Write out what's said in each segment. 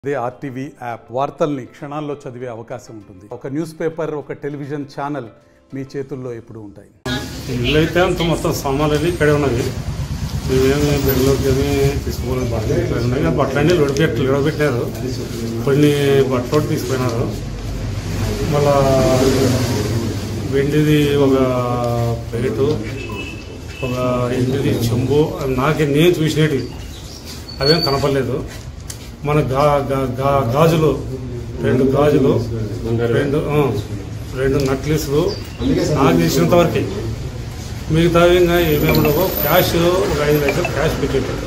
అదే RTV app వార్తల్ని క్షణాల్లో చదివే అవకాశం ఉంటుంది ఒక న్యూస్ పేపర్ ఒక టెలివిజన్ ఛానల్ మీ చేతుల్లో ఎప్పుడూ ఉంటాయి ఇల్లు అయితే అంత మొత్తం సామాన్లు అన్నీ ఇక్కడే ఉన్నది మేమేమి బెడ్లోకి ఏమి తీసుకోలేదు బాగా ఇక్కడ ఉన్నాయి కానీ బట్టలు అన్నీ లొడిపెట్టి లొడబెట్టారు కొన్ని బట్టలు తీసుకుపోయినారు మళ్ళా వెండిది ఒక ప్లేటు ఒక ఎండిది చెంబు అవి నాకే నేను చూసినవి అవేం కనపడలేదు మన గా గా- గా- గాజులు రెండు గాజులు రెండు ఆ, రెండు నక్లెస్లు నాకు తెలిసినంత వరకు మిగతావి ఇంకా ఏమేమి ఉండవో క్యాష్ ఒక ఐదు లక్షలు క్యాష్ పెట్టేట్టు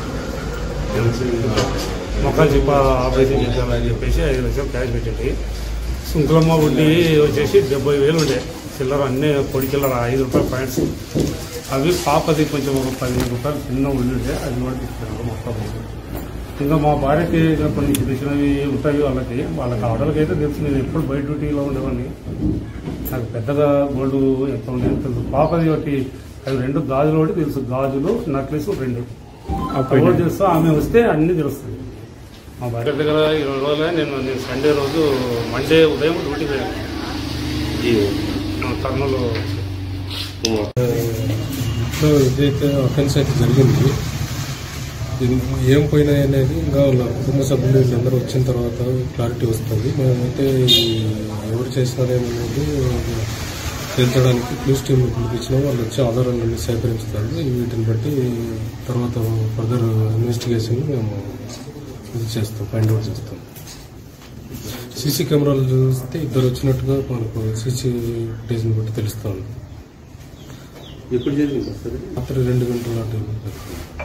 మొక్కలు చెప్ప ఆపరేషన్ చేద్దామని చెప్పేసి ఐదు లక్షలు క్యాష్ పెట్టేటి సుంకులమ్మ వడ్డీ వచ్చేసి డెబ్బై వేలు ఉండే చిల్లర అన్నీ పొడి చిల్లర ఐదు రూపాయల పాయింట్స్ అవి పాపది కొంచెం ఒక పదిహేను రూపాయలు చిన్న వడ్డీ ఉండే అది కూడా తీసుకున్నారు మొత్తం ఇంకా మా భార్యకి ఇంకా కొన్ని తెలిసినవి ఉంటాయి వాళ్ళకి వాళ్ళకి ఆర్డర్కి అయితే తెలుసు నేను ఎప్పుడు బయట డ్యూటీలో ఉండేవాడిని నాకు పెద్దగా గోల్డ్ ఎంత ఉండేది తెలుసు పాపది ఒకటి అవి రెండు గాజులు ఒకటి తెలుసు గాజులు నక్లెస్ రెండు అవి కూడా తెలుసు ఆమె వస్తే అన్ని తెలుస్తుంది మా భార్య దగ్గర ఇరవై రోజులే నేను నేను సండే రోజు మండే ఉదయం డ్యూటీ పోయాను కర్నూలు ఇంట్లో ఇదైతే అఫెన్స్ అయితే జరిగింది ఇది ఏం పోయినాయి అనేది ఇంకా వాళ్ళ కుటుంబ సభ్యులు వీళ్ళందరూ వచ్చిన తర్వాత క్లారిటీ వస్తుంది మేమైతే ఈ ఎవరు చేసినారేమనేది తేల్చడానికి క్లూస్ టీమ్ పిలిపించినా వాళ్ళు వచ్చి ఆధారాలను సేకరించుతారు వీటిని బట్టి తర్వాత ఫర్దర్ ఇన్వెస్టిగేషన్ మేము ఇది చేస్తాం ఫైండ్ అవుట్ చేస్తాం సీసీ కెమెరాలు చూస్తే ఇద్దరు వచ్చినట్టుగా మనకు సీసీ ఫుటేజ్ని బట్టి తెలుస్తుంది ఎప్పుడు జరిగింది సార్ రాత్రి రెండు గంటల టైం